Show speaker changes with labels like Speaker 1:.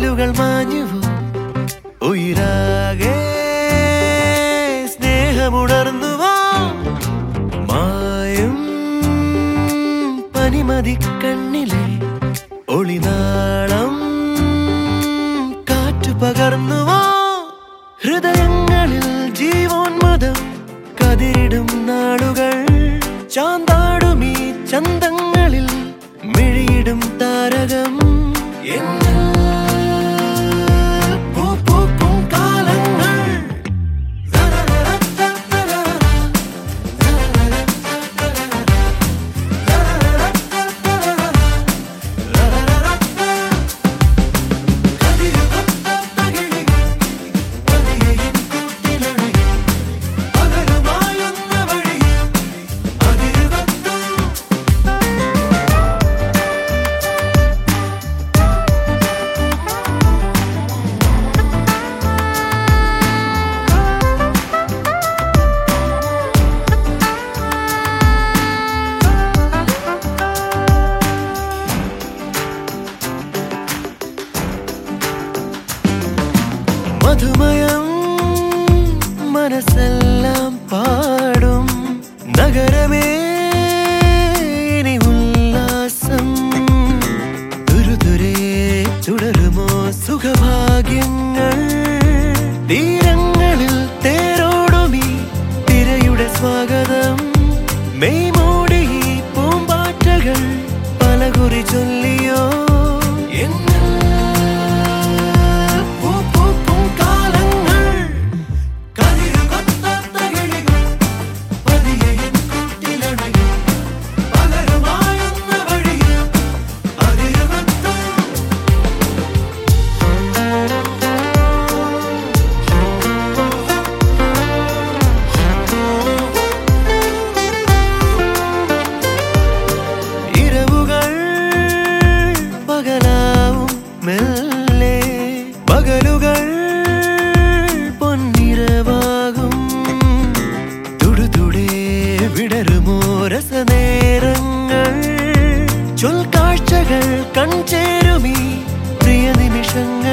Speaker 1: വാതിലുകൾ മാഞ്ഞുവോ ഉയരാകെ സ്നേഹമുണർന്നുവോ മായും പനിമതി കണ്ണിലെ ഒളിനാളം കാറ്റു പകർന്നുവോ ഹൃദയങ്ങളിൽ ജീവോന്മതം കതിരിടും നാളുകൾ ചാന്താടുമീ ചന്തങ്ങളിൽ മിഴിയിടും താരകം എന്നിൽ പൂ പൂക്കും കാലങ്ങൾ മധുമയം മനസ്സെല്ലാം പാടും നഗരമേ ഇനി ഉല്ലാസം തുരുതുരേ തുടരുമോ സുഖഭാഗ്യങ്ങൾ തീരങ്ങളിൽ തേരോടുമീ തിരയുടെ സ്വാഗതം മെയ് മൂടി ഈ പൂമ്പാറ്റകൾ പലകുറി ചൊല്ലിയോ എന്നിൽ പൂ പൂക്കും കാലങ്ങൾ കതിരുകൊത്താത്ത കിളികൾ പതിയെ എൻ കൂട്ടിലണയും പകരുമായുന്ന വഴിയിൽ അതിരുകൊത്തും ഇരവുകൾ പകലാവും മെല്ലെ പകലുകൾ പൊന്നിരവാകും തുടുതുടേ വിടരുമോ രസനേരങ്ങൾ ചൊൽക്കാഴ്ചകൾ കൺചേരുമീ പ്രിയ നിമിഷങ്ങൾ